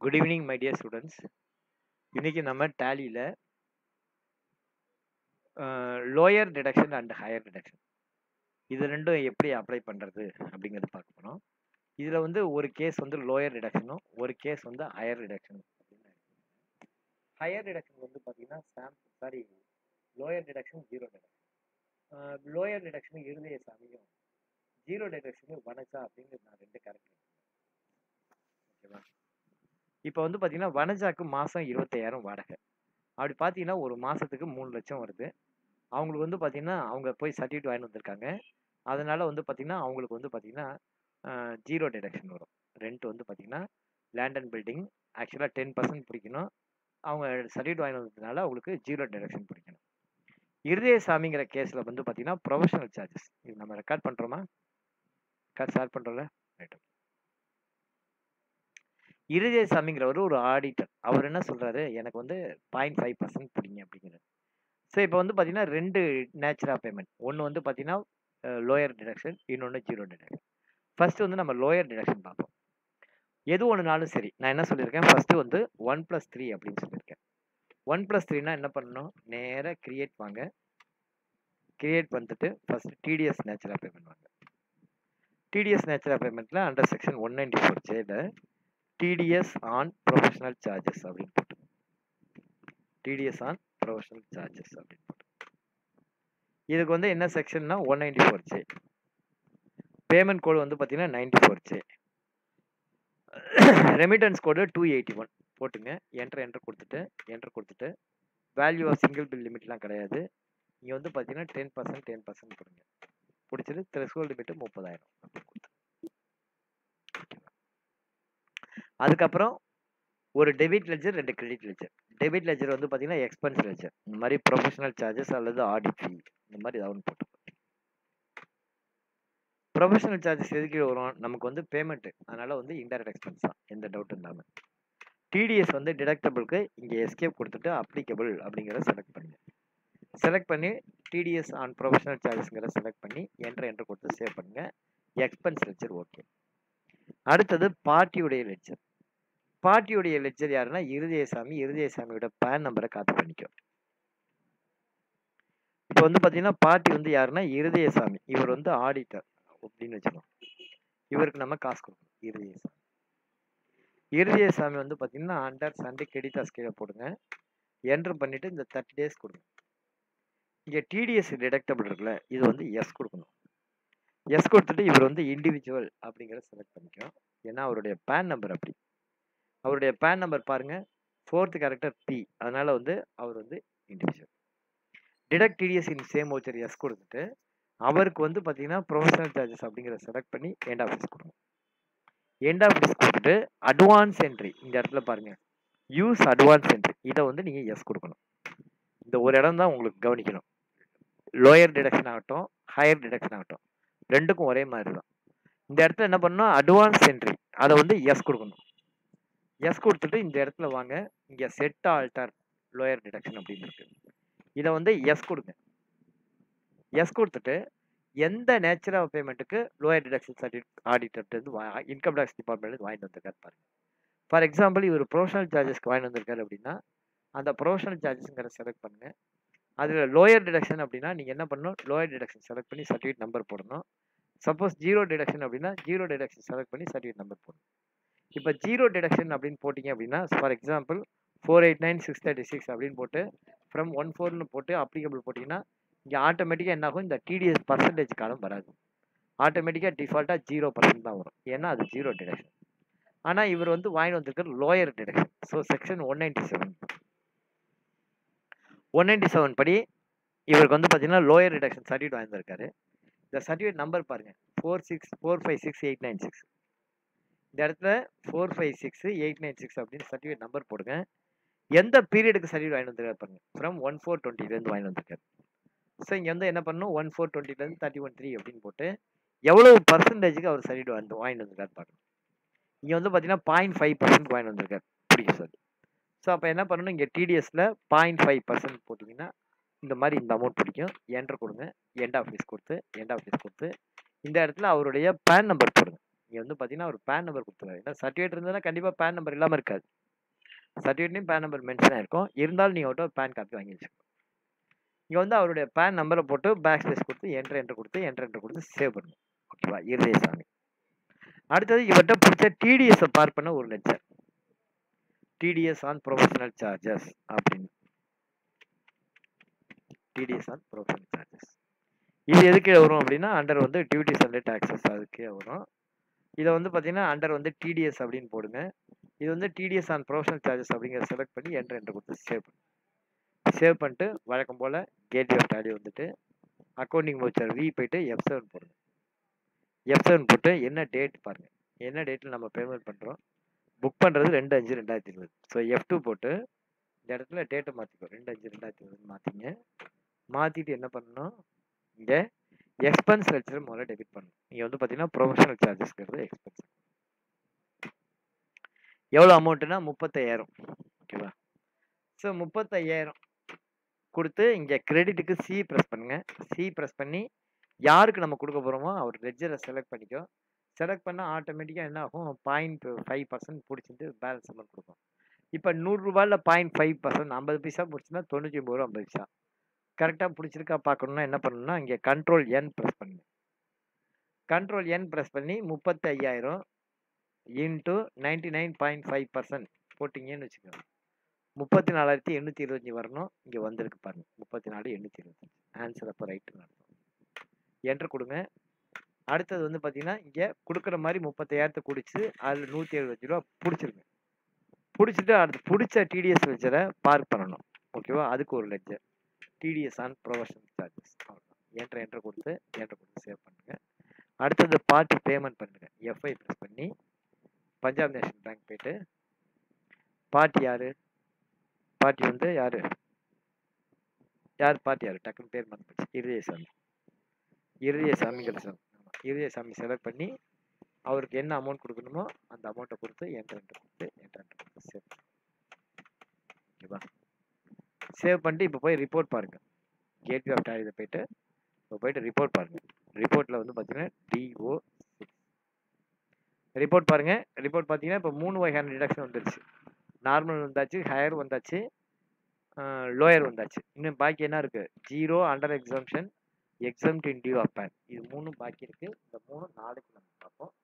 good evening my dear students இன்னைக்கு நம்ம டேலியில் lower deduction and higher deduction இது ரெண்டும் எப்படி அப்ளை பண்ணுறது அப்படிங்கிறது பார்க்க போகிறோம் இதில் வந்து ஒரு கேஸ் வந்து லோயர் டிடக்ஷனும் ஒரு கேஸ் வந்து ஹையர் டிடக்ஷனும் ஹையர் டிடக்ஷன் வந்து பார்த்தீங்கன்னா சாம் sorry lower deduction zero deduction lower deduction இருதய சாமியும் ஜீரோ டிடக்ஷனு வனஜா அப்படின்னு நான் ரெண்டு கேரக்டர் ஓகேவா இப்போ வந்து பார்த்தீங்கன்னா வனஜாக்கு மாதம் இருபத்தையாயிரம் வாடகை அப்படி பார்த்தீங்கன்னா ஒரு மாதத்துக்கு மூணு லட்சம் வருது அவங்களுக்கு வந்து பார்த்தீங்கன்னா அவங்க போய் சர்டிஃபிகேட் வாங்கிட்டு வந்திருக்காங்க அதனால் வந்து பார்த்தீங்கன்னா அவங்களுக்கு வந்து பார்த்தீங்கன்னா ஜீரோ டிடக்ஷன் வரும் ரெண்ட் வந்து பார்த்தீங்கன்னா லேண்ட் அண்ட் பில்டிங் ஆக்சுவலாக டென் பர்சன்ட் பிடிக்கணும் அவங்க சர்டிஃபிகேட் வாங்கி வந்ததுனால அவங்களுக்கு ஜீரோ டிடக்ஷன் பிடிக்கணும் இருதய சாமிங்கிற கேஸில் வந்து பார்த்தீங்கன்னா ப்ரொஃபஷனல் சார்ஜஸ் இது நம்ம ரெக்கார்ட் பண்ணுறோமா ரெக்கார்ட் ஸ்டார்ட் பண்ணுறோம்ல ரைட் இருதய சாமிங்கிறவர் ஒரு ஆடிட்டர் அவர் என்ன சொல்கிறாரு எனக்கு வந்து பாயிண்ட் ஃபைவ் பர்சன்ட் பிடிங்க அப்படிங்கிறார் ஸோ இப்போ வந்து பார்த்தீங்கன்னா ரெண்டு நேச்சுரல் பேமெண்ட் ஒன்று வந்து பார்த்தீங்கன்னா லோயர் டிடக்ஷன் இன்னொன்று ஜீரோ டிடக்ஷன் ஃபர்ஸ்ட் வந்து நம்ம லோயர் டிடக்ஷன் பார்ப்போம் எது ஒன்றுனாலும் சரி நான் என்ன சொல்லியிருக்கேன் ஃபஸ்ட்டு வந்து ஒன் ப்ளஸ் த்ரீ அப்படின்னு சொல்லியிருக்கேன் ஒன் ப்ளஸ் த்ரீனா என்ன பண்ணணும் நேராக கிரியேட் வாங்க கிரியேட் வந்துட்டு ஃபஸ்ட்டு டிடிஎஸ் நேச்சுரல் பேமெண்ட் வாங்க டிடிஎஸ் நேச்சுரல் பேமெண்ட்டில் under section one ninety four ஜேல டிடிஎஸ் ஆன் ப்ரொஃபஷனல் சார்ஜஸ் அப்படின்னு போட்டு டிடிஎஸ் ஆன் ப்ரொஃபஷனல் சார்ஜஸ் அப்படின்னு போட்டு இதுக்கு வந்து என்ன செக்ஷன்னா one ninety four J payment code வந்து பார்த்தீங்கன்னா ninety four J remittance code two eighty one போட்டுங்க என்ட்ரு என்ட்ரு கொடுத்துட்டு என்ட்ரு கொடுத்துட்டு வேல்யூ ஆஃப் சிங்கிள் பில் லிமிட்லாம் கிடையாது இங்கே வந்து பார்த்தீங்கன்னா டென் பர்சன்ட் டென் பர்சன்ட் கொடுங்க பிடிச்சது த்ரெஷ்ஹோல்டு லிமிட்டு முப்பதாயிரம் அப்படின்னு கொடுத்து அதுக்கப்புறம் ஒரு டெபிட் லெஜர் ரெண்டு கிரெடிட் லெஜர் டெபிட் லெஜர் வந்து பார்த்தீங்கன்னா எக்ஸ்பென்ஸ் லெஜர் இந்த மாதிரி ப்ரொஃபஷனல் சார்ஜஸ் அல்லது ஆடிட் ஃபீ இந்த மாதிரி ஏதாவது ஒன்று போட்டு ப்ரொஃபஷனல் சார்ஜஸ் எதுக்கு வரும் நமக்கு வந்து பேமெண்ட்டு அதனால் வந்து இன்டைரக்ட் எக்ஸ்பென்ஸ் தான் எந்த டவுட்டும் இல்லாமல் டிடிஎஸ் வந்து டிடக்டபிளுக்கு இங்கே எஸ்கேப் கொடுத்துட்டு அப்ளிகபிள் அப்படிங்கிறத செலக்ட் பண்ணுங்க செலக்ட் பண்ணி டிடிஎஸ் ஆன் ப்ரொஃபஷனல் சார்ஜஸ்ங்கிறத செலக்ட் பண்ணி என்ட்ரு என்ட்ரு கொடுத்து சேவ் பண்ணுங்கள் எக்ஸ்பென்ஸ் லெஜர் ஓகே அடுத்தது பார்ட்டியுடைய லெஜர் பார்ட்டியுடைய லெஜர் யாருன்னா இருதயசாமி இருதயசாமியோட பேன் நம்பரை காப்பி பண்ணிக்கும் இப்போ வந்து பார்த்தீங்கன்னா பார்ட்டி வந்து யாருன்னா இருதயசாமி இவர் வந்து ஆடிட்டர் அப்படின்னு வச்சுக்கோம் இவருக்கு நம்ம காசு கொடுக்கணும் இருதயசாமி இருதயசாமி வந்து பார்த்தீங்கன்னா அண்டர் சண்டே கிரெடிட்டாஸ் கீழே போடுங்க என்ட்ரு பண்ணிட்டு இந்த தேர்ட்டி டேஸ் கொடுங்க இங்கே டிடிஎஸ் டிடக்டபிள் இருக்குல்ல இது வந்து எஸ் கொடுக்கணும் எஸ் கொடுத்துட்டு இவர் வந்து இண்டிவிஜுவல் அப்படிங்கிறத செலக்ட் பண்ணிக்கும் ஏன்னா அவருடைய பேன் நம்பர் அப்படி அவருடைய பேன் நம்பர் பாருங்க ஃபோர்த்து கேரக்டர் பி அதனால வந்து அவர் வந்து individual deduct TDS in same voucher yes கொடுத்துட்டு அவருக்கு வந்து பார்த்தீங்கன்னா ப்ரொஃபஷனல் சார்ஜஸ் அப்படிங்கிறத செலக்ட் பண்ணி எண்ட் ஆஃபீஸ் கொடுங்க எண்ட் ஆஃபீஸ் கொடுத்துட்டு அட்வான்ஸ் என்ட்ரி இந்த இடத்துல பாருங்க யூஸ் அட்வான்ஸ் என்ட்ரி இதை வந்து நீங்கள் எஸ் கொடுக்கணும் இந்த ஒரு இடம் தான் உங்களுக்கு கவனிக்கணும் லோயர் டிடக்ஷன் ஆகட்டும் ஹையர் டிடக்ஷன் ஆகட்டும் ரெண்டுக்கும் ஒரே மாதிரி தான் இந்த இடத்துல என்ன பண்ணணும் அட்வான்ஸ் என்ட்ரி அதை வந்து எஸ் கொடுக்கணும் எஸ் கொடுத்துட்டு இந்த இடத்துல வாங்க இங்கே செட் ஆல்டர் லோயர் டிடக்ஷன் அப்படின்னு இருக்கு இதை வந்து எஸ் கொடுங்க எஸ் கொடுத்துட்டு எந்த நேச்சர் ஆஃப் பேமெண்ட்டுக்கு லோயர் டிடக்ஷன் சர்டிஃபிகேட் ஆடிட்டர்ட்டு இன்கம் டேக்ஸ் டிபார்ட்மெண்ட் வாங்கிட்டு வந்திருக்காரு பாருங்க ஃபார் எக்ஸாம்பிள் இவர் ப்ரொஃபஷனல் சார்ஜஸ்க்கு வாங்கிட்டு வந்திருக்காரு அப்படின்னா அந்த ப்ரொஃபஷனல் சார்ஜஸ்ங்கிற செலக்ட் பண்ணுங்க அதில் லோயர் டிடக்ஷன் அப்படின்னா நீங்கள் என்ன பண்ணணும் லோயர் டிடக்ஷன் செலக்ட் பண்ணி சர்டிஃபிகேட் நம்பர் போடணும் சப்போஸ் ஜீரோ டிடக்ஷன் அப்படின்னா ஜீரோ டிடக்ஷன் செலக்ட் பண்ணி சர்டிஃபிகேட் நம்பர் போடணும் இப்போ ஜீரோ டிடக்ஷன் அப்படின்னு போட்டிங்க அப்படின்னா for example four eight nine six thirty six அப்படின்னு போட்டு ஃப்ரம் ஒன் ஃபோர்னு போட்டு அப்ளிகபிள் போட்டிங்கன்னா இங்கே ஆட்டோமேட்டிக்காக என்ன ஆகும் இந்த டிடிஎஸ் பர்சன்டேஜ் காலம் வராது ஆட்டோமேட்டிக்காக டிஃபால்ட்டாக ஜீரோ பர்சன்ட் தான் வரும் ஏன்னா அது ஜீரோ டிடக்ஷன் ஆனால் இவர் வந்து வாங்கி வந்திருக்கிற lower deduction so section one ninety seven one ninety seven படி இவருக்கு வந்து பார்த்தீங்கன்னா லோயர் டிடக்ஷன் சர்டிஃபிகேட் வாங்கியிருக்காரு இந்த சர்டிஃபிகேட் நம்பர் பாருங்கள் four six four five six eight nine six இந்த இடத்துல four five six eight nine six அப்படின்னு சர்டிஃபிகேட் நம்பர் போடுங்க எந்த பீரியடுக்கு சர்டிஃபிகேட் வாங்கி வந்திருக்காரு பாருங்க ஃப்ரம் ஒன் ஃபோர் டுவெண்ட்டிலேருந்து வாங்கி வந்திருக்காரு ஸோ இங்கே வந்து என்ன பண்ணணும் ஒன் ஃபோர் டுவெண்ட்டிலேருந்து தேர்ட்டி ஒன் த்ரீ அப்படின்னு போட்டு எவ்வளோ பர்சன்டேஜுக்கு அவர் சர்டிஃபிகேட் வந்து வாங்கிட்டு வந்திருக்காரு பார்க்கணும் இங்கே வந்து பார்த்தீங்கன்னா பாயிண்ட் ஃபைவ் பர்சன்ட் வாங்கிட்டு வந்திருக்காரு பிடிக்கும் சார் ஸோ அப்போ என்ன பண்ணணும் இங்கே டிடிஎஸில் பாயிண்ட் ஃபைவ் பர்சன்ட் போட்டிங்கன்னா இந்த மாதிரி இந்த அமௌண்ட் பிடிக்கும் என்ட்ரு கொடுங்க எண்ட் ஆஃபீஸ் கொடுத்து எண்ட் ஆஃபீஸ் கொடுத்து இந்த இடத்துல அவருடைய பேன் நம்பர் போடுங்க இங்கே வந்து பார்த்தீங்கன்னா ஒரு பேன் நம்பர் கொடுத்துருவாரு ஏன்னா சர்டிஃபிகேட் இருந்ததுன்னா கண்டிப்பாக பேன் நம்பர் இல்லாமல் இருக்காது சர்டிஃபிகேட்லையும் பேன் நம்பர் மென்ஷன் ஆயிருக்கும் இருந்தாலும் நீங்கள் அவர்கிட்ட பேன் காப்பி வாங்கி வச்சுக்கணும் இங்கே வந்து அவருடைய பேன் நம்பரை போட்டு பேக் ஸ்பேஸ் கொடுத்து என்ட்ரு என்ட்ரு கொடுத்து என்ட்ரு என்ட்ரு கொடுத்து சேவ் பண்ணணும் ஓகேவா இருதயசாமி அடுத்தது இவர்கிட்ட பிடிச்ச டிடிஎஸை பார்க் பண்ண ஒரு lecture TDS on professional charges அப்படின்னு டிடிஎஸ் ஆன் ப்ரொஃபஷனல் சார்ஜஸ் இது எதுக்கு வரும் அப்படின்னா அண்டர் வந்து டியூட்டிஸ் அண்ட் டாக்ஸஸ் அதுக்கே வரும் இதை வந்து பார்த்தீங்கன்னா அண்டர் வந்து டிடிஎஸ் அப்படின்னு போடுங்க இது வந்து டிடிஎஸ் ஆன் ப்ரொஃபஷனல் சார்ஜஸ் அப்படிங்கிறத செலக்ட் பண்ணி என்ட்ரு என்ட்ரு கொடுத்து சேவ் பண்ணு சேவ் பண்ணிட்டு வழக்கம் போல் கேட்வே ஆஃப் டேலி வந்துட்டு அக்கௌண்டிங் வவுச்சர் வி போயிட்டு எஃப் செவன் போடுங்க எஃப் செவன் போட்டு என்ன டேட் பாருங்கள் என்ன டேட்டில் நம்ம பேமெண்ட் பண்ணுறோம் புக் பண்ணுறது ரெண்டு அஞ்சு ரெண்டாயிரத்தி இருபது ஸோ எஃப் டூ போட்டு இந்த இடத்துல டேட்டை மாற்றிக்கோ ரெண்டு அஞ்சு ரெண்டாயிரத்தி இருபது மாற்றிங்க மாற்றிட்டு என்ன பண்ணணும் இங்கே எக்ஸ்பென்ஸ் லெக்சர் முதல்ல டெபிட் பண்ணணும் இங்கே வந்து பார்த்தீங்கன்னா ப்ரொஃபஷனல் சார்ஜஸ்ங்கிறது எக்ஸ்பென்ஸ் எவ்வளோ அமௌண்ட்டுனா முப்பத்தையாயிரம் ஓகேவா ஸோ முப்பத்தையாயிரம் கொடுத்து இங்கே கிரெடிட்டுக்கு சி ப்ரெஸ் பண்ணுங்க சி ப்ரெஸ் பண்ணி யாருக்கு நம்ம கொடுக்க போகிறோமோ அவர் லெஜரை செலக்ட் பண்ணிக்கோ செலக்ட் பண்ணால் ஆட்டோமேட்டிக்காக என்ன ஆகும் பாயிண்ட் ஃபைவ் பர்சன்ட் பிடிச்சிட்டு பேலன்ஸ் அமௌண்ட் கொடுக்கும் இப்போ நூறுரூவாயில் பாயிண்ட் ஃபைவ் பர்சன்ட் ஐம்பது பைசா பிடிச்சிருந்தா தொண்ணூற்றி ஒம்பது ரூபா ஐம்பது பைசா கரெக்டாக பிடிச்சிருக்கா பார்க்கணுன்னா என்ன பண்ணணும்னா இங்கே கண்ட்ரோல் என் ப்ரெஸ் பண்ணுங்க கண்ட்ரோல் என் ப்ரெஸ் பண்ணி முப்பத்தி ஐயாயிரம் into ninety nine point five percent போட்டிங்கன்னு வச்சுக்கோங்க முப்பத்தி நாலாயிரத்தி எண்ணூற்றி இருபத்தஞ்சி வரணும் இங்கே வந்திருக்கு பாருங்க முப்பத்தி நாலு எண்ணூற்றி இருபத்தஞ்சி ஆன்சர் அப்போ ரைட்டு நடக்கும் என்ட்ரு கொடுங்க அடுத்தது வந்து பார்த்தீங்கன்னா இங்கே கொடுக்குற மாதிரி முப்பத்தையாயிரத்தை குடிச்சு அதில் நூற்றி எழுபத்தஞ்சு ரூபா பிடிச்சிருங்க பிடிச்சிட்டு அடுத்து பிடிச்ச டிடிஎஸ் லெஜரை பார்க் பண்ணணும் ஓகேவா அதுக்கு ஒரு ledger TDS on professional charges அவ்வளோதான் என்ட்ரு என்ட்ரு கொடுத்து என்ட்ரு கொடுத்து சேவ் பண்ணுங்க அடுத்தது பார்ட்டி பேமெண்ட் பண்ணுங்க எஃப்ஐ ப்ரெஸ் பண்ணி பஞ்சாப் நேஷனல் பேங்க் போயிட்டு பார்ட்டி யாரு பார்ட்டி வந்து யாரு யார் பார்ட்டி யாரு டக்குன்னு பேர் மறந்து போச்சு இருதயசாமி இருதயசாமிங்கிற சாமி ஆமாம் இருதயசாமி செலக்ட் பண்ணி அவருக்கு என்ன அமௌண்ட் கொடுக்கணுமோ அந்த அமௌண்ட்டை கொடுத்து என்ட்ரு என்ட்ரு கொடுத்து என்ட்ரு என்ட்ரு கொடுத்து சேவ் ஓகேவா சேவ் பண்ணிட்டு இப்போ போய் ரிப்போர்ட் பாருங்க கேட்வே ஆஃப் டேலியில் போயிட்டு இப்போ போயிட்டு ரிப்போர்ட் பாருங்க ரிப்போர்ட்டில் வந்து பார்த்தீங்கன்னா டிஓ ரிப்போர்ட் பாருங்க ரிப்போர்ட் பார்த்தீங்கன்னா இப்போ மூணு வகையான டிடக்ஷன் வந்துருச்சு நார்மல் வந்தாச்சு ஹையர் வந்தாச்சு லோயர் வந்தாச்சு இன்னும் பாக்கி என்ன இருக்கு zero under exemption exam in due of PAN இது மூணும் பாக்கி இருக்கு இந்த மூணு நாளைக்கு நம்ம பார்ப்போம்